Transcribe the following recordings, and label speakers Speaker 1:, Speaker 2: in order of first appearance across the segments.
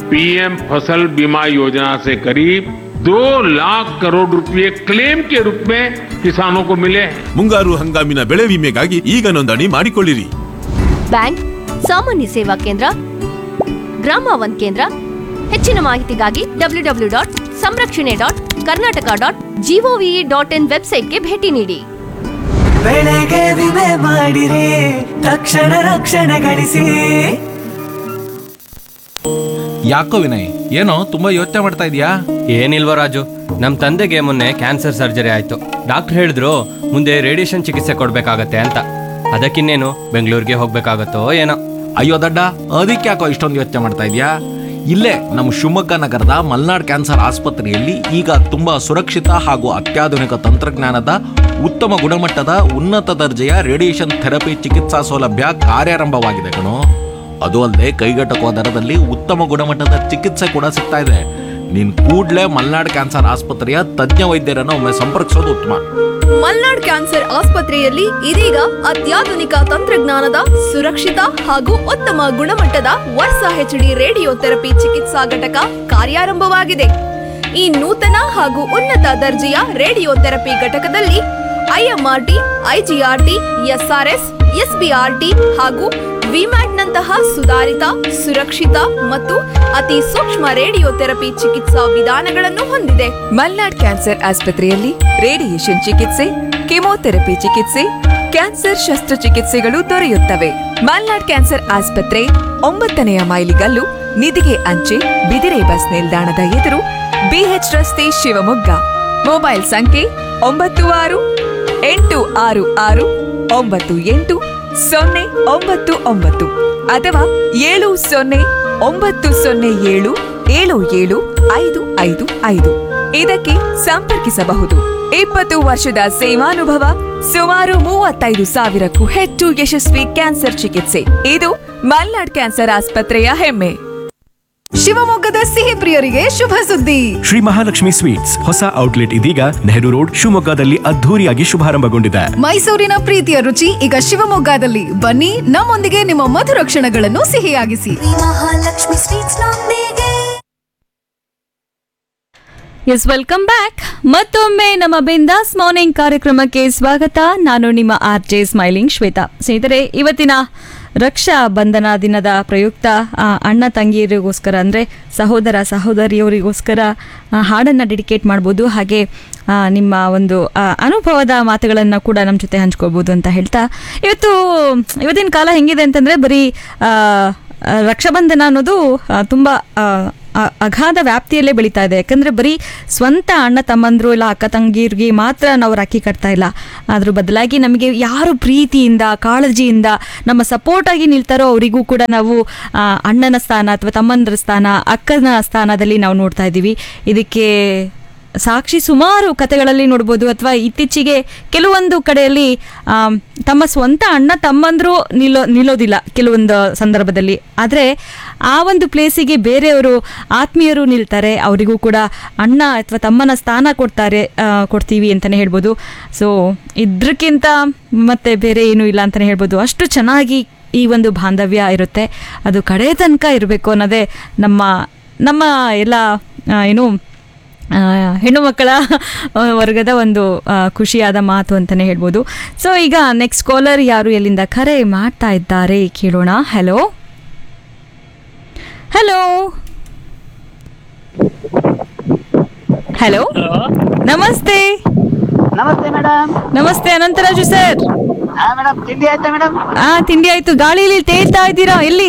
Speaker 1: PM फसल बीमा योजना से करीब दो लाख करोड़ रुपए क्लेम के रूप में किसानों को मिले हैं
Speaker 2: ಮುಂಗಾರು ಹಂಗಾಮಿನ ಬೆಳೆ ವಿಮೆಗಾಗಿ ಈಗ ನೋಂದಣಿ ಮಾಡಿಕೊಳ್ಳಿರಿ
Speaker 3: ಬ್ಯಾಂಕ್ ಸಾಮಾನ್ಯ ಸೇವಾ ಕೇಂದ್ರ ಗ್ರಾಮ ಒಂದ್ ಕೇಂದ್ರ ಹೆಚ್ಚಿನ ಮಾಹಿತಿಗಾಗಿ W W dot Samrakshane dot Karnataka dot gov dot in ವೆಬ್ಸೈಟ್ಗೆ ಭೇಟಿ ನೀಡಿ
Speaker 4: ಬೆಳೆಗೆ ವಿಮೆ ಮಾಡಿರಿ ತಕ್ಷಣ ರಕ್ಷಣೆ ಗಳಿಸಿ
Speaker 5: ಯಾಕೋ ವಿನಯ್ ಏನೋ ತುಂಬಾ ಯೋಚನೆ ಮಾಡ್ತಾ ಇದೀಯಾ
Speaker 6: ಏನಿಲ್ವ ರಾಜು ನಮ್ಮ ತಂದೆಗೆ ಮೊನ್ನೆ ಕ್ಯಾನ್ಸರ್ ಸರ್ಜರಿ ಆಯ್ತು ಡಾಕ್ಟರ್ ಹೇಳಿದ್ರು ಮುಂದೆ ರೇಡಿಯೇಷನ್ ಚಿಕಿತ್ಸೆ ಕೊಡ್ಬೇಕಾಗತ್ತೆ ಅಂತ ಅದಕ್ಕಿನ್ನೇನು ಬೆಂಗಳೂರಿಗೆ ಹೋಗ್ಬೇಕಾಗತ್ತೋ ಏನೋ
Speaker 5: ಅಯ್ಯೋ ದಡ್ಡ ಅದಕ್ಕೆ ಯಾಕೋ ಇಷ್ಟೊಂದು ಯೋಚನೆ ಮಾಡ್ತಾ ಇದೀಯಾ ಇಲ್ಲೇ ನಮ್ಮ ಶಿವಮೊಗ್ಗ ನಗರದ ಮಲ್ನಾಡ್ ಕ್ಯಾನ್ಸರ್ ಆಸ್ಪತ್ರೆಯಲ್ಲಿ ಈಗ ತುಂಬಾ ಸುರಕ್ಷಿತ ಹಾಗೂ ಅತ್ಯಾಧುನಿಕ ತಂತ್ರಜ್ಞಾನದ ಉತ್ತಮ ಗುಣಮಟ್ಟದ ಉನ್ನತ ದರ್ಜೆಯ ರೇಡಿಯೇಷನ್ ಥೆರಪಿ ಚಿಕಿತ್ಸಾ ಸೌಲಭ್ಯ ಕಾರ್ಯಾರಂಭವಾಗಿದೆ ಕಣೋ ಅದು ಅಲ್ಲದೆ ಕೈಗೆಟಕುವ ದರದಲ್ಲಿ ಉತ್ತಮ ಗುಣಮಟ್ಟದ ಚಿಕಿತ್ಸೆ ಕೂಡ ಸಿಗ್ತಾ ಇದೆ ನೀನ್ ಕೂಡ್ಲೇ ಮಲ್ನಾಡ್ ಕ್ಯಾನ್ಸರ್ ಆಸ್ಪತ್ರೆಯ ತಜ್ಞ ವೈದ್ಯರನ್ನು ಒಮ್ಮೆ ಸಂಪರ್ಕಿಸೋದು ಉತ್ತಮ
Speaker 7: ಮಲ್ನಾಡ್ ಕ್ಯಾನ್ಸರ್ ಆಸ್ಪತ್ರೆಯಲ್ಲಿ ಇದೀಗ ಅತ್ಯಾಧುನಿಕ ತಂತ್ರಜ್ಞಾನದ ಸುರಕ್ಷಿತ ಹಾಗೂ ಉತ್ತಮ ಗುಣಮಟ್ಟದ ವರ್ಷ ಹೆಚ್ಡಿ ರೇಡಿಯೋ ಥೆರಪಿ ಚಿಕಿತ್ಸಾ ಘಟಕ ಕಾರ್ಯಾರಂಭವಾಗಿದೆ ಈ ನೂತನ ಹಾಗೂ ಉನ್ನತ ದರ್ಜೆಯ ರೇಡಿಯೋ ಥೆರಪಿ ಘಟಕದಲ್ಲಿ ಐಎಂಆರ್ಟಿ ಐಜಿಆರ್ಟಿ ಎಸ್ಆರ್ಎಸ್ ಎಸ್ಬಿಆರ್ಟಿ ಹಾಗೂ ವಿಮ್ಯಾಟ್ನಂತಹ ಸುಧಾರಿತ ಸುರಕ್ಷಿತ ಮತ್ತು ಅತಿ ಸೂಕ್ಷ್ಮ ರೇಡಿಯೋ ಥೆರಪಿ ಚಿಕಿತ್ಸಾ ವಿಧಾನಗಳನ್ನು ಹೊಂದಿದೆ
Speaker 8: ಮಲ್ನಾಡ್ ಕ್ಯಾನ್ಸರ್ ಆಸ್ಪತ್ರೆಯಲ್ಲಿ ರೇಡಿಯೇಷನ್ ಚಿಕಿತ್ಸೆ ಕೆಮೊಥೆರಪಿ ಚಿಕಿತ್ಸೆ ಕ್ಯಾನ್ಸರ್ ಶಸ್ತ್ರಚಿಕಿತ್ಸೆಗಳು ದೊರೆಯುತ್ತವೆ ಮಲ್ನಾಡ್ ಕ್ಯಾನ್ಸರ್ ಆಸ್ಪತ್ರೆ ಒಂಬತ್ತನೆಯ ಮೈಲಿಗಲ್ಲು ನಿಧಿಗೆ ಅಂಚೆ ಬಿದಿರೆ ಬಸ್ ನಿಲ್ದಾಣದ ಎದುರು ಬಿಎಚ್ ರಸ್ತೆ ಶಿವಮೊಗ್ಗ ಮೊಬೈಲ್ ಸಂಖ್ಯೆ ಒಂಬತ್ತು ಆರು ಎಂಟು ಆರು ಆರು ಒಂಬತ್ತು ಎಂಟು ಸೊನ್ನೆ ಒಂಬತ್ತು ಒಂಬತ್ತು ಅಥವಾ ಏಳು ಸೊನ್ನೆ ಒಂಬತ್ತು ಸೊನ್ನೆ ಏಳು ಏಳು ಏಳು ಐದು ಐದು ಐದು ಇದಕ್ಕೆ ಸಂಪರ್ಕಿಸಬಹುದು ಇಪ್ಪತ್ತು ವರ್ಷದ ಸೇವಾನುಭವ ಸುಮಾರು ಮೂವತ್ತೈದು ಸಾವಿರಕ್ಕೂ ಹೆಚ್ಚು ಯಶಸ್ವಿ ಕ್ಯಾನ್ಸರ್ ಚಿಕಿತ್ಸೆ ಇದು ಮಲ್ನಾಡ್ ಕ್ಯಾನ್ಸರ್ ಆಸ್ಪತ್ರೆಯ ಹೆಮ್ಮೆ
Speaker 7: ಶಿವಮೊಗ್ಗದ ಸಿಹಿ ಪ್ರಿಯರಿಗೆ ಶುಭ ಸುದ್ದಿ
Speaker 9: ಶ್ರೀ ಮಹಾಲಕ್ಷ್ಮಿ ಸ್ವೀಟ್ಸ್ ಹೊಸ ಔಟ್ಲೆಟ್ ಇದೀಗ ನೆಹರು ರೋಡ್ ಶಿವಮೊಗ್ಗದಲ್ಲಿ ಅದ್ಧೂರಿಯಾಗಿ ಶುಭಾರಂಭಗೊಂಡಿದೆ
Speaker 7: ಮೈಸೂರಿನ ಪ್ರೀತಿಯ ರುಚಿ ಈಗ ಶಿವಮೊಗ್ಗದಲ್ಲಿ ಬನ್ನಿ ನಮ್ಮೊಂದಿಗೆ ನಿಮ್ಮ ಮಧುರ ಕ್ಷಣಗಳನ್ನು ಸಿಹಿಯಾಗಿಸಿ
Speaker 3: Mahalakshmi Sweets
Speaker 10: yes welcome back ಮತ್ತೊಮ್ಮೆ ನಮ್ಮ ಬಿಂದಾಸ್ ಮಾರ್ನಿಂಗ್ ಕಾರ್ಯಕ್ರಮಕ್ಕೆ ಸ್ವಾಗತ ನಾನು ನಿಮ್ಮ ಆರ್ ಜೆ ಸ್ಮೈಲಿಂಗ್ ಶ್ವೇತಾ ಸ್ನೇಹಿತರೆ ಇವತ್ತಿನ ರಕ್ಷಾ ಬಂಧನ ದಿನದ ಪ್ರಯುಕ್ತ ಆ, ಅಣ್ಣ ತಂಗಿಯರಿಗೋಸ್ಕರ ಅಂದರೆ ಸಹೋದರ ಸಹೋದರಿಯವರಿಗೋಸ್ಕರ ಆ, ಹಾಡನ್ನು ಡೆಡಿಕೇಟ್ ಮಾಡ್ಬೋದು ಹಾಗೆ ಆ, ನಿಮ್ಮ ಒಂದು ಆ, ಅನುಭವದ ಮಾತುಗಳನ್ನು ಕೂಡ ನಮ್ಮ ಜೊತೆ ಹಂಚ್ಕೋಬೋದು ಅಂತ ಹೇಳ್ತಾ ಇವತ್ತು ಇವತ್ತಿನ ಕಾಲ ಹೆಂಗಿದೆ ಅಂತಂದರೆ ಬರೀ ಆ, ಆ, ರಕ್ಷಾಬಂಧನ ಅನ್ನೋದು ಆ, ತುಂಬ ಆ, ಅ- ಅಗಾಧ ವ್ಯಾಪ್ತಿಯಲ್ಲೇ ಬೆಳೀತಾ ಇದೆ ಯಾಕಂದ್ರೆ ಬರೀ ಸ್ವಂತ ಅಣ್ಣ ತಮ್ಮಂದ್ರು ಇಲ್ಲ ಅಕ್ಕ ತಂಗಿಯರಿಗೆ ಮಾತ್ರ ನಾವು ರಾಖಿ ಕಟ್ತಾ ಇಲ್ಲ ಅದ್ರ ಬದಲಾಗಿ ನಮಗೆ ಯಾರು ಪ್ರೀತಿಯಿಂದ ಕಾಳಜಿಯಿಂದ ನಮ್ಮ ಸಪೋರ್ಟ್ ಆಗಿ ನಿಲ್ತಾರೋ ಅವರಿಗೂ ಕೂಡ ನಾವು ಆ, ಅಣ್ಣನ ಸ್ಥಾನ ಅಥವಾ ತಮ್ಮಂದ್ರ ಸ್ಥಾನ ಅಕ್ಕನ ಸ್ಥಾನದಲ್ಲಿ ನಾವು ನೋಡ್ತಾ ಇದ್ದೀವಿ ಇದಕ್ಕೆ ಸಾಕ್ಷಿ ಸುಮಾರು ಕಥೆಗಳಲ್ಲಿ ನೋಡ್ಬೋದು ಅಥವಾ ಇತ್ತೀಚೆಗೆ ಕೆಲವೊಂದು ಕಡೆಯಲ್ಲಿ ಆಮ್, ತಮ್ಮ ಸ್ವಂತ ಅಣ್ಣ ತಮ್ಮಂದ್ರು ನಿಲ್ಲೋ ನಿಲ್ಲೋದಿಲ್ಲ ಕೆಲವೊಂದು ಸಂದರ್ಭದಲ್ಲಿ ಆದರೆ ಆ ಒಂದು ಪ್ಲೇಸಿಗೆ ಬೇರೆಯವರು ಆತ್ಮೀಯರು ನಿಲ್ತಾರೆ ಅವರಿಗೂ ಕೂಡ ಅಣ್ಣ ಅಥವಾ ತಮ್ಮನ ಸ್ಥಾನ ಕೊಡ್ತಾರೆ ಆ, ಕೊಡ್ತೀವಿ ಅಂತಲೇ ಹೇಳ್ಬೋದು ಸೊ ಇದ್ರಕ್ಕಿಂತ ಮತ್ತೆ ಬೇರೆ ಏನೂ ಇಲ್ಲ ಅಂತಲೇ ಹೇಳ್ಬೋದು ಅಷ್ಟು ಚೆನ್ನಾಗಿ ಈ ಒಂದು ಬಾಂಧವ್ಯ ಇರುತ್ತೆ ಅದು ಕಡೆ ತನಕ ಇರಬೇಕು ಅನ್ನೋದೇ ನಮ್ಮ ನಮ್ಮ ಎಲ್ಲ ಆ, ಏನು ಆ, ಹೆಣ್ಣು ಮಕ್ಕಳ ಆ, ವರ್ಗದ ಒಂದು ಆ, ಖುಷಿಯಾದ ಮಾತು ಅಂತಲೇ ಹೇಳ್ಬೋದು ಸೊ ಈಗ ನೆಕ್ಸ್ಟ್ ಕಾಲರ್ ಯಾರು ಎಲ್ಲಿಂದ ಕರೆ ಮಾಡ್ತಾ ಇದ್ದಾರೆ ಕೇಳೋಣ ಹಲೋ ಹಲೋ ಹಲೋ ನಮಸ್ತೆ
Speaker 11: ನಮಸ್ತೆ ಮೇಡಮ್
Speaker 10: ನಮಸ್ತೆ ಅನಂತರಾಜು ಸರ್
Speaker 11: ಹಾ ಮೇಡಮ್ ತಿಂಡಿ ಆಯ್ತಾ ಮೇಡಮ್
Speaker 10: ಆ ತಿಂಡಿ ಆಯ್ತು ಗಾಳಿಯಲ್ಲಿ ತೇಲ್ತಾ ಇದ್ದೀರಾ ಎಲ್ಲಿ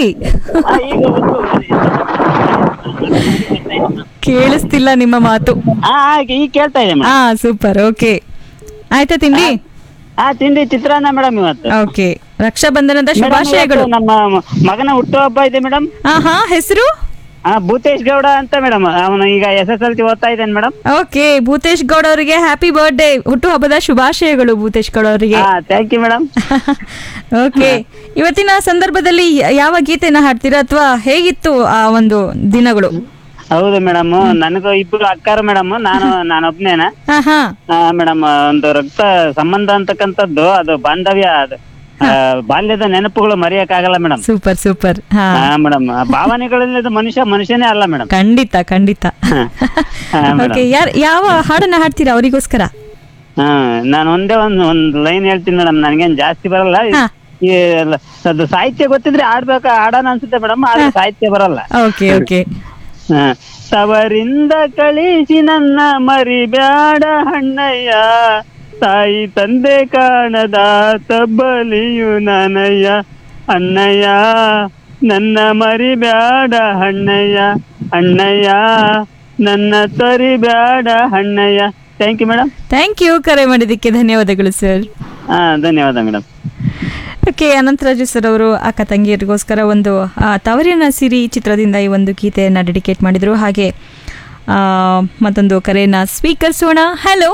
Speaker 10: ಕೇಳಿಸ್ತಿಲ್ಲ ನಿಮ್ಮ ಮಾತು
Speaker 11: ಹಾ ಈಗ ಕೇಳ್ತಾ ಇದೆ ಮೇಡಮ್
Speaker 10: ಹಾ ಸೂಪರ್ ಓಕೆ ಆಯ್ತಾ ತಿಂಡಿ
Speaker 11: ಹಾ ತಿಂಡಿ ಚಿತ್ರಾನ್ನ ಮೇಡಮ್ ಇವತ್ತು
Speaker 10: ಓಕೆ ರಕ್ಷಾಬಂಧನದ
Speaker 11: Madam,
Speaker 10: ಶುಭಾಶಯಗಳು
Speaker 11: ಇವತ್ತು ನಮ್ಮ ಮಗನ ಹುಟ್ಟುಹಬ್ಬ ಇದೆ ಮೇಡಮ್
Speaker 10: ಹಾ ಹಾ ಹೆಸರು
Speaker 11: ಹಾ ಭೂತೇಶ್ ಗೌಡ ಅಂತ ಮೇಡಮ್ ಅವನು ಈಗ ಎಸ್ ಎಸ್ ಎಲ್ ಸಿ ಓದ್ತಾ ಇದ್ದಾನೆ ಮೇಡಮ್
Speaker 10: ಓಕೆ ಭೂತೇಶ್ ಗೌಡ ಅವರಿಗೆ ಹ್ಯಾಪಿ ಬರ್ಡೇ ಹುಟ್ಟುಹಬ್ಬದ ಶುಭಾಶಯಗಳು ಭೂತೇಶ್ ಗೌಡ ಅವರಿಗೆ
Speaker 11: ಹಾ ಥ್ಯಾಂಕ್ ಯು ಮೇಡಮ್
Speaker 10: ಓಕೆ ಇವತ್ತಿನ ಸಂದರ್ಭದಲ್ಲಿ ಯಾವ ಗೀತೆನ ಹಾಡ್ತೀರಾ ಅಥವಾ ಹೇಗಿತ್ತು ಆ ಒಂದು ದಿನಗಳು
Speaker 11: ಹೌದು ಮೇಡಮ್ ನನಗೂ ಇಬ್ರು ಅಕ್ಕಾರ ಮೇಡಮ್ ನಾನು ನಾನೊಬ್ನೇನ
Speaker 10: ಹಾ ಹಾ
Speaker 11: ಮೇಡಮ್ ಒಂದು ರಕ್ತ ಸಂಬಂಧ ಅಂತಕ್ಕಂಥದ್ದು ಅದು ಬಾಂಧವ್ಯ ಅದು ಆ, ಬಾಲ್ಯದ ನೆನಪುಗಳು ಮರೆಯಕ್ಕಾಗಲ್ಲ ಮೇಡಮ್
Speaker 10: ಸೂಪರ್ ಸೂಪರ್ ಹಾ
Speaker 11: ಹಾ ಮೇಡಮ್ ಭಾವನೆಗಳಿಲ್ಲದ ಮನುಷ್ಯ ಮನುಷ್ಯನೇ ಅಲ್ಲ ಮೇಡಮ್
Speaker 10: ಖಂಡಿತ ಖಂಡಿತ
Speaker 11: ಹಾ ಮೇಡಮ್
Speaker 10: ಓಕೆ ಯಾರ್ ಯಾವ ಹಾಡನ್ನ ಹಾಡ್ತೀರಾ ಅವರಿಗೋಸ್ಕರ
Speaker 11: ಹಾ ನಾನು ಒಂದೇ ಒಂದ್ ಒಂದ್ ಲೈನ್ ಹೇಳ್ತೀನಿ ಮೇಡಮ್ ನನಗೇನ್ ಜಾಸ್ತಿ ಬರಲ್ಲ ಈ ಲ- ಅದು ಸಾಹಿತ್ಯ ಗೊತ್ತಿದ್ರೆ ಆಡ್ಬೇಕು ಆಡೋಣ ಅನ್ಸುತ್ತೆ ಮೇಡಮ್ ಆದ್ರೆ ಸಾಹಿತ್ಯ ಬರಲ್ಲ
Speaker 10: ಓಕೆ ಓಕೆ
Speaker 11: ಹಾ. ತವರಿಂದ ಕಳಿಸಿ ನನ್ನ ಮರಿಬ್ಯಾಡ ಹಣ್ಣಯ್ಯ ತಾಯಿ ತಂದೆ ಕಾಣದ ತಬ್ಬಲಿಯು ನನಯ್ಯ ಅಣ್ಣಯ್ಯ ನನ್ನ ಮರಿಬ್ಯಾಡ ಹಣ್ಣಯ್ಯ ಅಣ್ಣಯ್ಯ ನನ್ನ ತರಿಬ್ಯಾಡ ಹಣ್ಣಯ್ಯ thank you madam
Speaker 10: thank you ಕರೆ ಮಾಡಿದ್ದಕ್ಕೆ ಧನ್ಯವಾದಗಳು ಸರ್
Speaker 11: ಹಾ ಧನ್ಯವಾದ ಮೇಡಮ್
Speaker 10: ಓಕೆ ಅನಂತರಾಜು ಸರ್ ಅವರು ಅಕ್ಕ ತಂಗಿಯರಿಗೋಸ್ಕರ ಒಂದು ಆ, ತವರಿನ ಸಿರಿ ಚಿತ್ರದಿಂದ ಈ ಒಂದು ಗೀತೆಯನ್ನು ಡೆಡಿಕೇಟ್ ಮಾಡಿದರು ಹಾಗೆ ಆ, ಮತ್ತೊಂದು ಕರೆಯನ್ನು ಸ್ವೀಕರಿಸೋಣ ಹಲೋ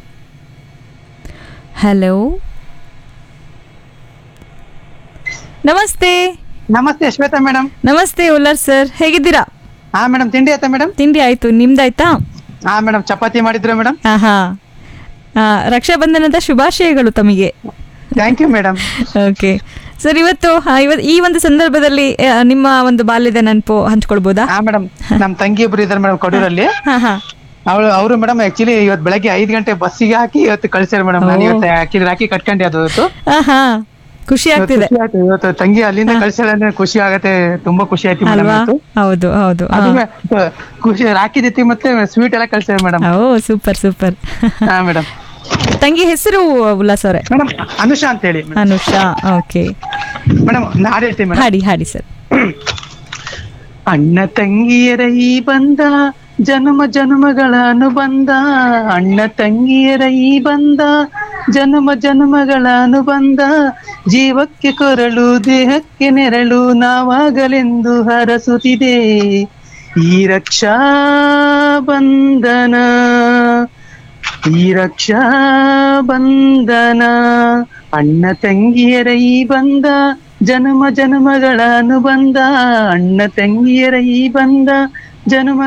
Speaker 10: ಹಲೋ ನಮಸ್ತೆ
Speaker 12: ನಮಸ್ತೆ ಶ್ವೇತಾ ಮೇಡಮ್
Speaker 10: ನಮಸ್ತೆ ಉಲ್ಲರ್ ಸರ್ ಹೇಗಿದ್ದೀರಾ
Speaker 12: ಹಾ ಮೇಡಮ್ ತಿಂಡಿ ಆಯ್ತಾ ಮೇಡಮ್
Speaker 10: ತಿಂಡಿ ಆಯ್ತು ನಿಮ್ದಾಯ್ತಾ
Speaker 12: ಹಾ ಮೇಡಮ್ ಚಪಾತಿ ಮಾಡಿದ್ರೆ ಮೇಡಮ್
Speaker 10: ಆಹಾ ಆ, ರಕ್ಷಾಬಂಧನದ ಶುಭಾಶಯಗಳು ತಮಗೆ
Speaker 12: thank you madam
Speaker 10: okay sir ಇವತ್ತು ಆ, ಇವತ್ ಈ ಒಂದು ಸಂದರ್ಭದಲ್ಲಿ ಆ, ನಿಮ್ಮ ಒಂದು ಬಾಲ್ಯದ ನೆನಪು ಹಂಚ್ಕೊಳ್ಬೋದಾ
Speaker 12: ಹಾ ಮೇಡಮ್ ನಮ್ ತಂಗಿ ಒಬ್ರು ಇದಾರೆ ಮೇಡಮ್ ಕಡೂರಲ್ಲಿ
Speaker 10: ಹಾ ಹಾ
Speaker 12: ಅವಳು ಅವರು ಮೇಡಮ್ ಆಕ್ಚುಲಿ ಇವತ್ತು ಬೆಳಗ್ಗೆ ಐದ್ ಗಂಟೆ ಬಸ್ಸಿಗೆ ಹಾಕಿ ಇವತ್ತು ಕಳ್ಸ್ಯಾರ ಮೇಡಮ್ ನಾನು
Speaker 10: ಓ.
Speaker 12: ಇವತ್ತು ಆಕ್ಚುಲಿ ರಾಖಿ ಕಟ್ಕೊಂಡೆ ಅದು ಇವತ್ತು
Speaker 10: ಆಹಾ ಖುಷಿ
Speaker 12: ಇವತ್ತು
Speaker 10: ಆಗ್ತಿದೆ
Speaker 12: ಖುಷಿ ಆಯ್ತು. ಇವತ್ತು ತಂಗಿ ಅಲ್ಲಿಂದ ಕಳ್ಸ್ಯಾಳ ಅಂದ್ರೆ ಖುಷಿ ಆಗತ್ತೆ ತುಂಬಾ ಖುಷಿ ಆಯ್ತು ಮೇಡಮ್
Speaker 10: ಅಲ್ವಾ
Speaker 12: ಇವತ್ತು
Speaker 10: ಹೌದು ಹೌದು
Speaker 12: ಅದು ಮೇ- ಖುಷಿ ರಾಖಿ ಜೊತೆ ಮತ್ತೆ ಸ್ವೀಟ್ ಎಲ್ಲ ಕಳ್ಸ್ಯಾರ ಮೇಡಮ್
Speaker 10: ಓ ಸೂಪರ್ ಸೂಪರ್
Speaker 12: ಹಾ ಮೇಡಮ್
Speaker 10: ತಂಗಿ ಹೆಸರು ಉಲ್ಲಾಸ್ ಅವರೇ
Speaker 12: ಮೇಡಮ್ ಅನುಷಾ ಅಂತ ಹೇಳಿ
Speaker 10: ಅನುಷಾ ಓಕೆ
Speaker 12: ಮೇಡಮ್ ನಾಡ್ ಹೇಳ್ತೀನಿ ಮೇಡಮ್
Speaker 10: ಹಾಡಿ ಹಾಡಿ ಸರ್
Speaker 12: ಅಣ್ಣ ತಂಗಿಯರ ಈ ಬಂಧ ಜನ್ಮ ಜನ್ಮಗಳ ಅನುಬಂಧ ಅಣ್ಣ ತಂಗಿಯರ ಈ ಬಂಧ ಜನ್ಮ ಜನ್ಮಗಳ ಅನುಬಂಧ ಜೀವಕ್ಕೆ ಕೊರಳು ದೇಹಕ್ಕೆ ನೆರಳು ನಾವಾಗಲೆಂದು ಹರಸುತ್ತಿದೆ ಈ ರಕ್ಷಾ ಬಂಧನ ಈ ರಕ್ಷಾ ಬಂಧನ ಅಣ್ಣ ತಂಗಿಯರ ಈ ಬಂಧ ಜನ್ಮ ಜನ್ಮಗಳ ಅನುಬಂಧ ಅಣ್ಣ ತಂಗಿಯರ ಈ ಬಂಧ ಜನ್ಮ